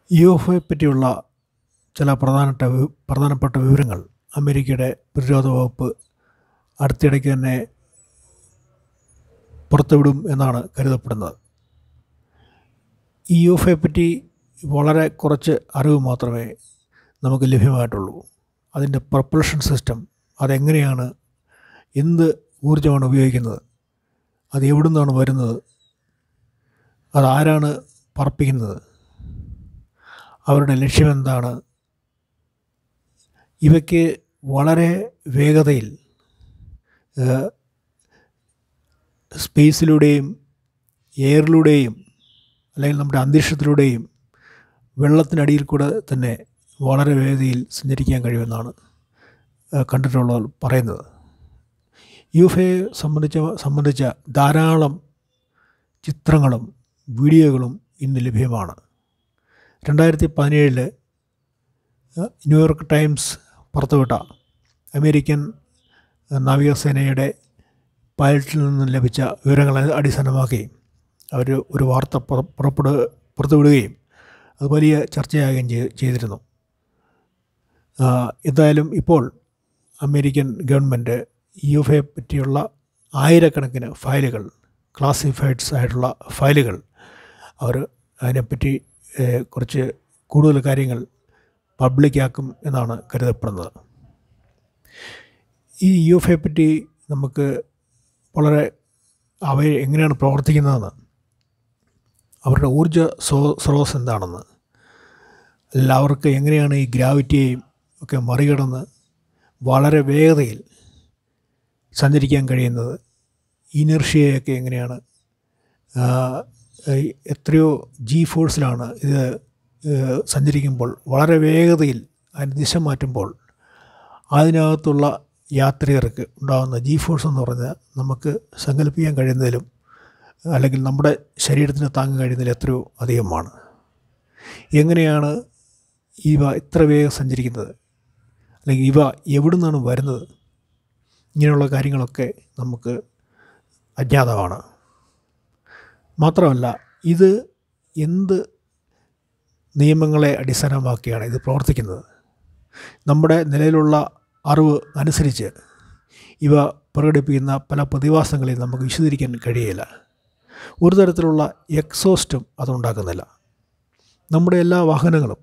U F ഒയെ പറ്റിയുള്ള ചില പ്രധാനപ്പെട്ട വി- പ്രധാനപ്പെട്ട വിവരങ്ങൾ അമേരിക്കയുടെ പ്രതിരോധ വകുപ്പ് അടുത്തിടയ്ക്ക് തന്നെ പുറത്തുവിടും എന്നാണ് കരുതപ്പെടുന്നത് ഈ യു എഫ് ഒയെ പറ്റി വളരെ കുറച്ച് അറിവ് മാത്രമേ നമുക്ക് ലഭ്യമായിട്ടുള്ളൂ അതിൻ്റെ പ്രൊപ്പൽഷൻ സിസ്റ്റം അതെങ്ങനെയാണ് എന്ത് ഊർജ്ജമാണ് ഉപയോഗിക്കുന്നത് അത് എവിടെ നിന്നാണ് വരുന്നത് അതാരാണ് പറപ്പിക്കുന്നത് അവരുടെ ലക്ഷ്യമെന്താണ് ഇവയ്ക്ക് വളരെ വേഗതയിൽ ഏഹ്, സ്പേസിലൂടെയും എയറിലൂടെയും അല്ലെങ്കിൽ നമ്മുടെ അന്തരീക്ഷത്തിലൂടെയും വെള്ളത്തിനടിയിൽ കൂടെ തന്നെ വളരെ വേഗതയിൽ സഞ്ചരിക്കാൻ കഴിയുമെന്നാണ് ഏഹ്, കണ്ടിട്ടുള്ളവർ പറയുന്നത് യു എഫ് എയെ സംബന്ധിച്ച സംബന്ധിച്ച ധാരാളം ചിത്രങ്ങളും വീഡിയോകളും ഇന്ന് ലഭ്യമാണ് രണ്ടായിരത്തി പതിനേഴിൽ ന്യൂയോർക്ക് ടൈംസ് പുറത്തുവിട്ട അമേരിക്കൻ ഏഹ്, നാവികസേനയുടെ പൈലറ്റിൽ നിന്ന് ലഭിച്ച വിവരങ്ങളെ അടിസ്ഥാനമാക്കി അവർ ഒരു വാർത്ത പുറ- പുറപ്പെടു പുറത്തുവിടുകയും അത് വലിയ ചർച്ചയാകുകയും ചെയ്- ചെയ്തിരുന്നു ആ, എന്തായാലും ഇപ്പോൾ അമേരിക്കൻ ഗവൺമെൻറ് യു എഫ് എയെ പറ്റിയുള്ള ആയിരക്കണക്കിന് ഫയലുകൾ ക്ലാസിഫൈഡ്സ് ആയിട്ടുള്ള ഫയലുകൾ അവർ അതിനെപ്പറ്റി ഏഹ്, കുറച്ച് കൂടുതൽ കാര്യങ്ങൾ പബ്ലിക്കാക്കും എന്നാണ് കരുതപ്പെടുന്നത് ഈ യു എഫ് എയെ പറ്റി നമുക്ക് വളരെ അവ എങ്ങനെയാണ് പ്രവർത്തിക്കുന്നതെന്ന് അവരുടെ ഊർജ്ജ സ്രോ സ്രോതസ് എന്താണെന്ന് അല്ല അവർക്ക് എങ്ങനെയാണ് ഈ ഗ്രാവിറ്റിയെയും ഒക്കെ മറികടന്ന് വളരെ വേഗതയിൽ സഞ്ചരിക്കാൻ കഴിയുന്നത് ഇനർഷ്യയൊക്കെ എങ്ങനെയാണ് ആ, ഈ എത്രയോ ജി ഫോഴ്സിലാണ് ഇത് ഏഹ്, സഞ്ചരിക്കുമ്പോൾ വളരെ വേഗതയിൽ അതിന് ദിശ മാറ്റുമ്പോൾ അതിനകത്തുള്ള യാത്രികർക്ക് ഉണ്ടാകുന്ന ജി ഫോഴ്സ് എന്ന് പറഞ്ഞാൽ നമുക്ക് സങ്കല്പിക്കാൻ കഴിയുന്നതിലും അല്ലെങ്കിൽ നമ്മുടെ ശരീരത്തിന് താങ്ങാൻ കഴിയുന്നതിൽ എത്രയോ അധികമാണ് എങ്ങനെയാണ് ഇവ ഇത്ര വേഗം സഞ്ചരിക്കുന്നത് അല്ലെങ്കിൽ ഇവ എവിടെ നിന്നാണ് വരുന്നത് ഇങ്ങനെയുള്ള കാര്യങ്ങളൊക്കെ നമുക്ക് അജ്ഞാതമാണ് മാത്രമല്ല ഇത് എന്ത് നിയമങ്ങളെ അടിസ്ഥാനമാക്കിയാണ് ഇത് പ്രവർത്തിക്കുന്നത് നമ്മുടെ നിലവിലുള്ള അറിവ് അനുസരിച്ച് ഇവ പ്രകടിപ്പിക്കുന്ന പല പ്രതിഭാസങ്ങളെയും നമുക്ക് വിശദീകരിക്കാൻ കഴിയില്ല ഒരു തരത്തിലുള്ള എക്സോസ്റ്റും അതുണ്ടാക്കുന്നില്ല നമ്മുടെ എല്ലാ വാഹനങ്ങളും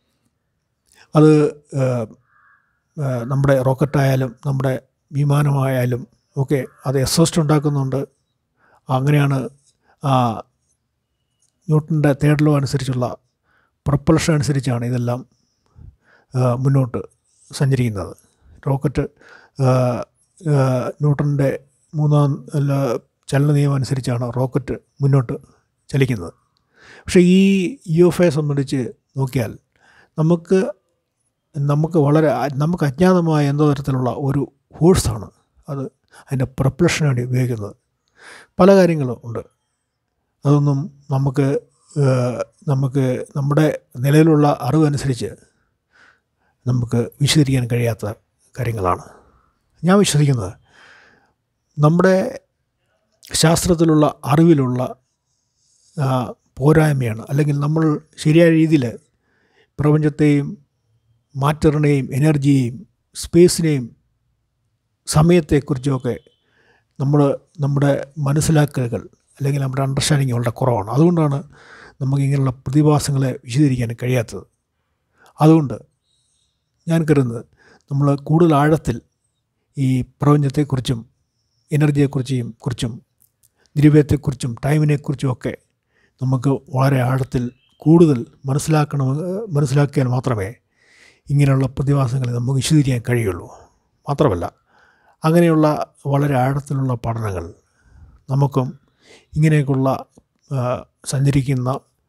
അത് ഏഹ്, ഏഹ്, നമ്മുടെ റോക്കറ്റായാലും നമ്മുടെ വിമാനമായാലും ഒക്കെ അത് എക്സോസ്റ്റ് ഉണ്ടാക്കുന്നുണ്ട് അങ്ങനെയാണ് ആ ന്യൂട്ടൻ്റെ തേർഡ് ലോ അനുസരിച്ചുള്ള പ്രൊപ്പൽഷൻ അനുസരിച്ചാണ് ഇതെല്ലാം ആ, മുന്നോട്ട് സഞ്ചരിക്കുന്നത് റോക്കറ്റ് ആ, ആ, ന്യൂട്ടൻ്റെ മൂന്നാം അല്ല, ചലന നിയമം അനുസരിച്ചാണ് റോക്കറ്റ് മുന്നോട്ട് ചലിക്കുന്നത് പക്ഷേ ഈ യു എഫ് എയെ സംബന്ധിച്ച് നോക്കിയാൽ നമുക്ക് നമുക്ക് വളരെ അ- നമുക്ക് അജ്ഞാതമായ എന്തോ തരത്തിലുള്ള ഒരു ഫോഴ്സാണ് അത് അതിൻ്റെ പ്രൊപ്പൽഷന് വേണ്ടി ഉപയോഗിക്കുന്നത് പല കാര്യങ്ങളും ഉണ്ട് അതൊന്നും നമുക്ക് ഏഹ്, നമുക്ക് നമ്മുടെ നിലവിലുള്ള അറിവനുസരിച്ച് നമുക്ക് വിശദീകരിക്കാൻ കഴിയാത്ത കാര്യങ്ങളാണ് ഞാൻ വിശ്വസിക്കുന്നത് നമ്മുടെ ശാസ്ത്രത്തിലുള്ള അറിവിലുള്ള ആ, പോരായ്മയാണ് അല്ലെങ്കിൽ നമ്മൾ ശരിയായ രീതിയിൽ പ്രപഞ്ചത്തെയും മാറ്ററിനെയും എനർജിയെയും സ്പേസിനെയും സമയത്തെക്കുറിച്ചുമൊക്കെ നമ്മൾ നമ്മുടെ മനസ്സിലാക്കലുകൾ അല്ലെങ്കിൽ നമ്മുടെ അണ്ടർസ്റ്റാൻഡിങ് വളരെ കുറവാണ് അതുകൊണ്ടാണ് നമുക്ക് ഇങ്ങനെയുള്ള പ്രതിഭാസങ്ങളെ വിശദീകരിക്കാൻ കഴിയാത്തത് അതുകൊണ്ട് ഞാൻ കരുതുന്നത് നമ്മൾ കൂടുതൽ ആഴത്തിൽ ഈ പ്രപഞ്ചത്തെക്കുറിച്ചും എനർജിയെക്കുറിച്ചും കുറിച്ചും ദ്രവ്യത്തെക്കുറിച്ചും ടൈമിനെക്കുറിച്ചും ഒക്കെ നമുക്ക് വളരെ ആഴത്തിൽ കൂടുതൽ മനസ്സിലാക്കണം മനസ്സിലാക്കിയാൽ മാത്രമേ ഇങ്ങനെയുള്ള പ്രതിഭാസങ്ങളെ നമുക്ക് വിശദീകരിക്കാൻ കഴിയുള്ളൂ മാത്രമല്ല അങ്ങനെയുള്ള വളരെ ആഴത്തിലുള്ള പഠനങ്ങൾ നമുക്കും ഇങ്ങനെയൊക്കെയുള്ള ആ, സഞ്ചരിക്കുന്ന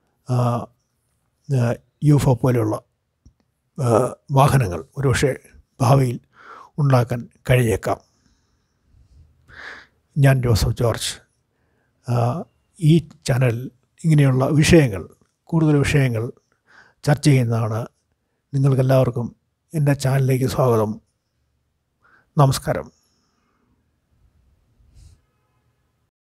യു എഫ് ഒ പോലെയുള്ള ആ, വാഹനങ്ങൾ ഒരുപക്ഷെ ഭാവിയിൽ ഉണ്ടാക്കാൻ കഴിഞ്ഞേക്കാം ഞാൻ ജോസഫ് ജോർജ് ആ, ഈ ചാനൽ ഇങ്ങനെയുള്ള വിഷയങ്ങൾ കൂടുതൽ വിഷയങ്ങൾ ചർച്ച ചെയ്യുന്നതാണ് നിങ്ങൾക്കെല്ലാവർക്കും എൻ്റെ ചാനലിലേക്ക് സ്വാഗതം നമസ്കാരം